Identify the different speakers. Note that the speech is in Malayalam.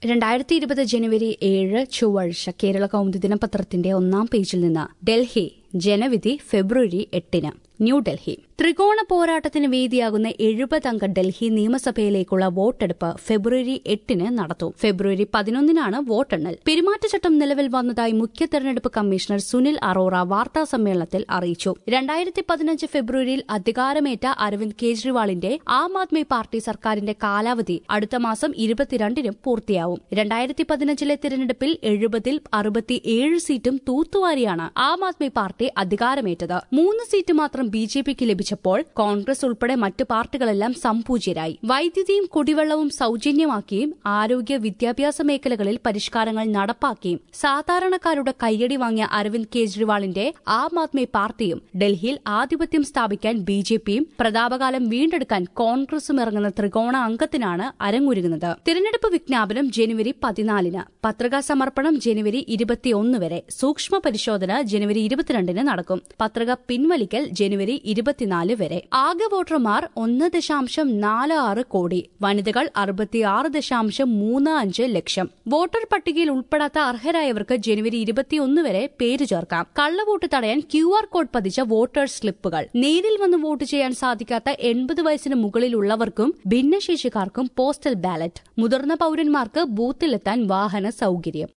Speaker 1: രണ്ടായിരത്തി ഇരുപത് ജനുവരി ഏഴ് ചൊവ്വാഴ്ച കേരള കൗമുദി ദിനപത്രത്തിന്റെ ഒന്നാം പേജിൽ നിന്ന് ഡൽഹി ജനവിധി ഫെബ്രുവരി എട്ടിന് ന്യൂഡൽഹി ത്രികോണ പോരാട്ടത്തിന് വേദിയാകുന്ന എഴുപതംഗ ഡൽഹി നിയമസഭയിലേക്കുള്ള വോട്ടെടുപ്പ് ഫെബ്രുവരി എട്ടിന് നടത്തും ഫെബ്രുവരി പതിനൊന്നിനാണ് വോട്ടെണ്ണൽ പെരുമാറ്റച്ചട്ടം നിലവിൽ വന്നതായി മുഖ്യ തെരഞ്ഞെടുപ്പ് കമ്മീഷണർ സുനിൽ അറോറ വാർത്താ സമ്മേളനത്തിൽ അറിയിച്ചു രണ്ടായിരത്തി പതിനഞ്ച് ഫെബ്രുവരിയിൽ അധികാരമേറ്റ അരവിന്ദ് കെജ്രിവാളിന്റെ ആം ആദ്മി പാർട്ടി സർക്കാരിന്റെ കാലാവധി അടുത്ത മാസം ഇരുപത്തിരണ്ടിന് പൂർത്തിയാവും രണ്ടായിരത്തി പതിനഞ്ചിലെ തിരഞ്ഞെടുപ്പിൽ എഴുപതിൽ അറുപത്തിയേഴ് സീറ്റും തൂത്തുവാരിയാണ് ആം ആദ്മി പാർട്ടി അധികാരമേറ്റത് മൂന്ന് സീറ്റ് മാത്രം ബി ജെ പിക്ക് ലഭിച്ചപ്പോൾ കോൺഗ്രസ് ഉൾപ്പെടെ മറ്റ് പാർട്ടികളെല്ലാം സംപൂജ്യരായി വൈദ്യുതിയും കുടിവെള്ളവും സൌജന്യമാക്കിയും ആരോഗ്യ വിദ്യാഭ്യാസ മേഖലകളിൽ പരിഷ്കാരങ്ങൾ നടപ്പാക്കിയും സാധാരണക്കാരുടെ കയ്യടി വാങ്ങിയ അരവിന്ദ് കെജ്രിവാളിന്റെ ആം ആദ്മി പാർട്ടിയും ഡൽഹിയിൽ ആധിപത്യം സ്ഥാപിക്കാൻ ബി ജെ പിയും പ്രതാപകാലം വീണ്ടെടുക്കാൻ കോൺഗ്രസും ഇറങ്ങുന്ന ത്രികോണ അംഗത്തിനാണ് അരങ്ങൊരുങ്ങുന്നത് തിരഞ്ഞെടുപ്പ് വിജ്ഞാപനം ജനുവരി പതിനാലിന് പത്രികാ സമർപ്പണം ജനുവരി ഇരുപത്തിയൊന്ന് വരെ സൂക്ഷ്മ പരിശോധന ജനുവരി ഇരുപത്തിരണ്ടിന് നടക്കും പത്രിക പിൻവലിക്കൽ ജനുവരി ഇരുപത്തിനാല് വരെ ആകെ വോട്ടർമാർ ഒന്ന് ദശാംശം നാല് ആറ് കോടി വനിതകൾ അറുപത്തിയാറ് ദശാംശം മൂന്ന് അഞ്ച് ലക്ഷം വോട്ടർ പട്ടികയിൽ ഉൾപ്പെടാത്ത അർഹരായവർക്ക് ജനുവരി ഇരുപത്തിയൊന്ന് വരെ പേര് ചേർക്കാം കള്ളവോട്ട് തടയാൻ ക്യു ആർ കോഡ് പതിച്ച വോട്ടേഴ്സ് സ്ലിപ്പുകൾ നേരിൽ വന്ന് വോട്ട് ചെയ്യാൻ സാധിക്കാത്ത എൺപത് വയസ്സിന് മുകളിലുള്ളവർക്കും ഭിന്നശേഷിക്കാർക്കും പോസ്റ്റൽ ബാലറ്റ് മുതിർന്ന പൌരന്മാർക്ക് ബൂത്തിലെത്താൻ വാഹന സൌകര്യം